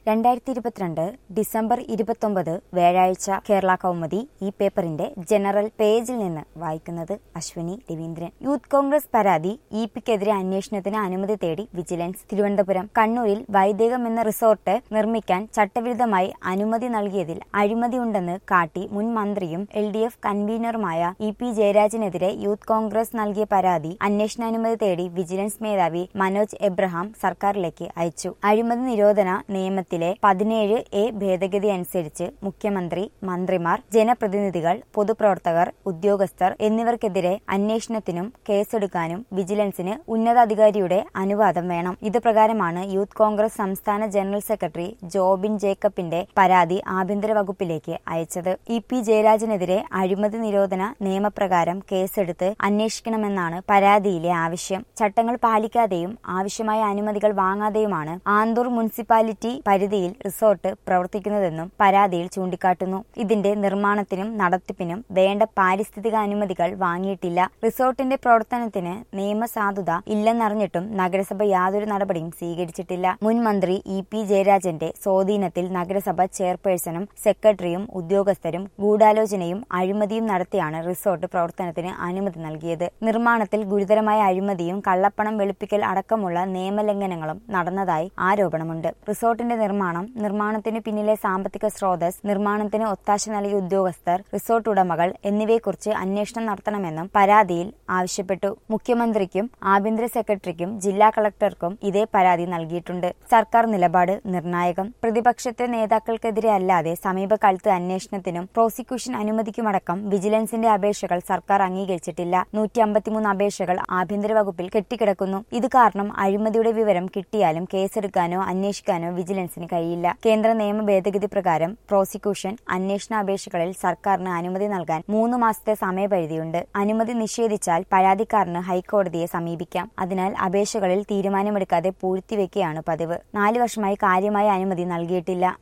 രണ്ടായിരത്തി ഇരുപത്തിരണ്ട് ഡിസംബർ ഇരുപത്തൊമ്പത് വ്യാഴാഴ്ച കേരള കൗമുദി ഈ പേപ്പറിന്റെ ജനറൽ പേജിൽ നിന്ന് വായിക്കുന്നത് അശ്വിനി രവീന്ദ്രൻ യൂത്ത് കോൺഗ്രസ് പരാതി ഇ പിക്കെതിരെ അന്വേഷണത്തിന് അനുമതി തേടി വിജിലൻസ് തിരുവനന്തപുരം കണ്ണൂരിൽ വൈദേകം എന്ന റിസോർട്ട് നിർമ്മിക്കാൻ ചട്ടവിരുദ്ധമായി അനുമതി നൽകിയതിൽ അഴിമതിയുണ്ടെന്ന് കാട്ടി മുൻ മന്ത്രിയും എൽ ഡി എഫ് കൺവീനറുമായ ഇ പി ജയരാജനെതിരെ യൂത്ത് കോൺഗ്രസ് നൽകിയ പരാതി അന്വേഷണാനുമതി തേടി വിജിലൻസ് മേധാവി മനോജ് എബ്രഹാം സർക്കാരിലേക്ക് അയച്ചു അഴിമതി നിരോധന നിയമത്തിലെ പതിനേഴ് എ ഭേദഗതി അനുസരിച്ച് മുഖ്യമന്ത്രി മന്ത്രിമാർ ജനപ്രതിനിധികൾ പൊതുപ്രവർത്തകർ ഉദ്യോഗസ്ഥർ എന്നിവർക്കെതിരെ അന്വേഷണത്തിനും കേസെടുക്കാനും വിജിലൻസിന് ഉന്നതാധികാരിയുടെ അനുവാദം വേണം ഇത് പ്രകാരമാണ് യൂത്ത് കോൺഗ്രസ് സംസ്ഥാന ജനറൽ സെക്രട്ടറി ജോബിൻ ജേക്കബിന്റെ പരാതി ആഭ്യന്തര വകുപ്പിലേക്ക് അയച്ചത് ഇ പി ജയരാജനെതിരെ അഴിമതി നിരോധന നിയമപ്രകാരം കേസെടുത്ത് അന്വേഷിക്കണമെന്നാണ് പരാതിയിലെ ആവശ്യം ചട്ടങ്ങൾ പാലിക്കാതെയും ആവശ്യമായ അനുമതികൾ വാങ്ങാതെയുമാണ് ആന്തൂർ മുനിസിപ്പാലിറ്റി പരിധിയിൽ റിസോർട്ട് പ്രവർത്തിക്കുന്നതെന്നും പരാതിയിൽ ചൂണ്ടിക്കാട്ടുന്നു ഇതിന്റെ നിർമ്മാണത്തിനും നടത്തിപ്പിനും വേണ്ട പാരിസ്ഥിതിക അനുമതികൾ വാങ്ങിയിട്ടില്ല റിസോർട്ടിന്റെ പ്രവർത്തനത്തിന് നിയമസാധുത ഇല്ലെന്നറിഞ്ഞിട്ടും നഗരസഭ യാതൊരു നടപടിയും സ്വീകരിച്ചിട്ടില്ല മുൻ മന്ത്രി ഇ പി ജയരാജന്റെ സ്വാധീനത്തിൽ നഗരസഭ ചെയർപേഴ്സണും സെക്രട്ടറിയും ഉദ്യോഗസ്ഥരും ഗൂഢാലോചനയും അഴിമതിയും നടത്തിയാണ് റിസോർട്ട് പ്രവർത്തനത്തിന് അനുമതി നൽകിയത് നിർമ്മാണത്തിൽ ഗുരുതരമായ അഴിമതിയും കള്ളപ്പണം വെളുപ്പിക്കൽ അടക്കമുള്ള നിയമലംഘനങ്ങളും നടന്നതായി ആരോപണമുണ്ട് റിസോർട്ടിന്റെ നിർമ്മാണം നിർമ്മാണത്തിന് പിന്നിലെ സാമ്പത്തിക സ്രോതസ് നിർമ്മാണത്തിന് ഒത്താശ നൽകിയ ഉദ്യോഗസ്ഥർ റിസോർട്ട് ഉടമകൾ എന്നിവയെക്കുറിച്ച് അന്വേഷണം നടത്തണമെന്നും പരാതിയിൽ ആവശ്യപ്പെട്ടു മുഖ്യമന്ത്രിക്കും ആഭ്യന്തര സെക്രട്ടറിക്കും ജില്ലാ കളക്ടർക്കും ഇതേ പരാതി നൽകിയിട്ടുണ്ട് സർക്കാർ നിലപാട് നിർണായകം പ്രതിപക്ഷത്തെ നേതാക്കൾക്കെതിരെ അല്ലാതെ സമീപകാലത്ത് അന്വേഷണത്തിനും പ്രോസിക്യൂഷൻ അനുമതിക്കുമടക്കം വിജിലൻസിന്റെ അപേക്ഷകൾ സർക്കാർ അംഗീകരിച്ചിട്ടില്ല നൂറ്റി അമ്പത്തിമൂന്ന് അപേക്ഷകൾ ആഭ്യന്തര വകുപ്പിൽ കെട്ടിക്കിടക്കുന്നു ഇത് കാരണം അഴിമതിയുടെ വിവരം കിട്ടിയാലും കേസെടുക്കാനോ അന്വേഷിക്കാനോ വിജിലൻസിന് കഴിയില്ല കേന്ദ്ര നിയമ ഭേദഗതി പ്രകാരം പ്രോസിക്യൂഷൻ അന്വേഷണ അപേക്ഷകളിൽ സർക്കാരിന് അനുമതി നൽകാൻ മൂന്ന് മാസത്തെ സമയപരിധിയുണ്ട് അനുമതി നിഷേധിച്ചാൽ പരാതിക്കാരന് ഹൈക്കോടതിയെ സമീപിക്കാം അതിനാൽ അപേക്ഷകളിൽ തീരുമാനമെടുക്കാതെ പൂഴ്ത്തിവെക്കുകയാണ് പതിവ് നാല് വർഷമായി കാര്യമായ അനുമതി നൽകിയിട്ടില്ല